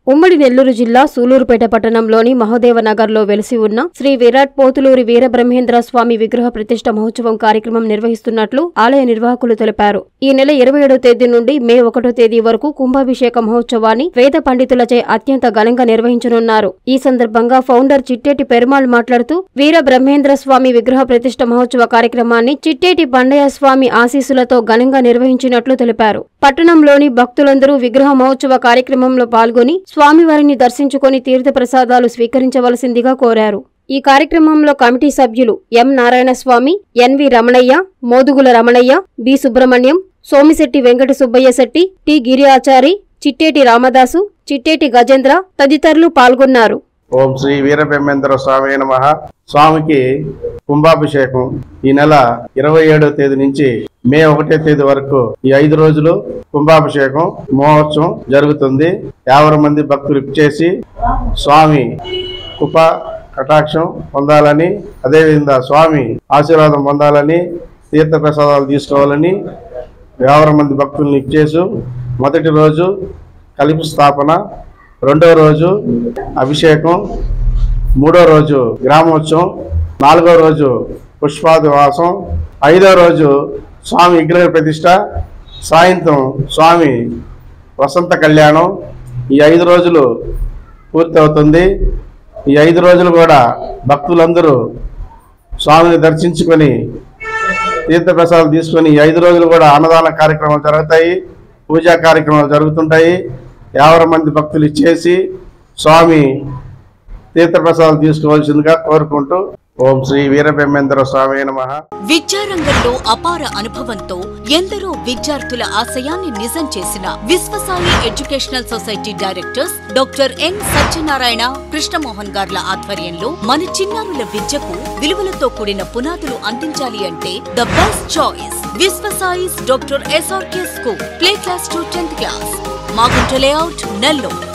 ఉమ్మడి నెల్లూరు జిల్లా సూలూరుపేట పట్టణంలోని మహదేవ నగర్లో వెలిసి ఉన్న శ్రీ విరాట్ పోతులూరి వీరబ్రహ్మేంద్ర స్వామి విగ్రహ ప్రతిష్ట మహోత్సవం కార్యక్రమం నిర్వహిస్తున్నట్లు ఆలయ నిర్వాహకులు తెలిపారు ఈ నెల ఇరవై ఏడో తేదీ నుండి మే ఒకటో తేదీ వరకు కుంభాభిషేక మహోత్సవాన్ని వేద పండితులచే అత్యంత ఘనంగా నిర్వహించనున్నారు ఈ సందర్భంగా ఫౌండర్ చిట్టేటి పెరుమాళ్ మాట్లాడుతూ వీర బ్రహ్మేంద్ర స్వామి విగ్రహ ప్రతిష్ట మహోత్సవ కార్యక్రమాన్ని చిట్టేటి బండయ్య స్వామి ఆశీస్సులతో ఘనంగా నిర్వహించినట్లు తెలిపారు పట్టణంలోని భక్తులందరూ విగ్రహ మహోత్సవ కార్యక్రమంలో పాల్గొని స్వామివారిని దర్శించుకొని తీర్థ ప్రసాదాలు స్వీకరించవలసిందిగా కోరారు ఈ కార్యక్రమంలో కమిటీ సభ్యులు M Narayana Swamy NV Ramanaiah Modugula Ramanaiah B Subrahmanyam Somisetty Venkata Subbaiah Setty T Giriyachari Chitteti Ramadasu Chitteti Gajendra తదితరులు పాల్గొన్నారు ఓం శ్రీ వీరబ్రహ్మేంద్ర స్వామి నమ స్వామికి కుంభాభిషేకం ఈ నెల ఇరవై ఏడవ తేదీ నుంచి మే ఒకటో తేదీ వరకు ఈ ఐదు రోజులు కుంభాభిషేకం మహోత్సవం జరుగుతుంది యాభై మంది భక్తులు ఇచ్చేసి స్వామి కృప కటాక్షం పొందాలని అదేవిధంగా స్వామి ఆశీర్వాదం పొందాలని తీర్థ ప్రసాదాలు తీసుకోవాలని యాభై మంది భక్తుల్ని ఇచ్చేసు మొదటి రోజు కలిపి స్థాపన రెండవ రోజు అభిషేకం మూడో రోజు గ్రామోత్సవం నాలుగో రోజు పుష్పాదివాసం ఐదో రోజు స్వామి విగ్రహ ప్రతిష్ట సాయంత్రం స్వామి వసంత కళ్యాణం ఈ ఐదు రోజులు పూర్తవుతుంది ఈ ఐదు రోజులు కూడా భక్తులందరూ స్వామిని దర్శించుకొని తీర్థప్రసాదాలు తీసుకొని ఈ ఐదు రోజులు కూడా అన్నదాన కార్యక్రమాలు జరుగుతాయి పూజా కార్యక్రమాలు జరుగుతుంటాయి యాభై మంది భక్తులు ఇచ్చేసి స్వామి తీర్థప్రసాదాలు తీసుకోవాల్సిందిగా కోరుకుంటూ ఓం శ్రీ వీరబ్రహ్మేంద్ర స్వామి నమ విద్యారంగంలో అపార అనుభవంతో ఎందరో విద్యార్థుల ఆశయాన్ని నిజం చేసిన Vishwasai educational society directors doctor N Satyanarayana Krishnamohan గార్ల ఆధ్వర్యంలో మన చిన్నారుల విద్యకు విలువలతో కూడిన పునాదులు అందించాలి అంటే the best choice Vishwasai's doctor SRK school play class to tenth class Magunta layout Nellore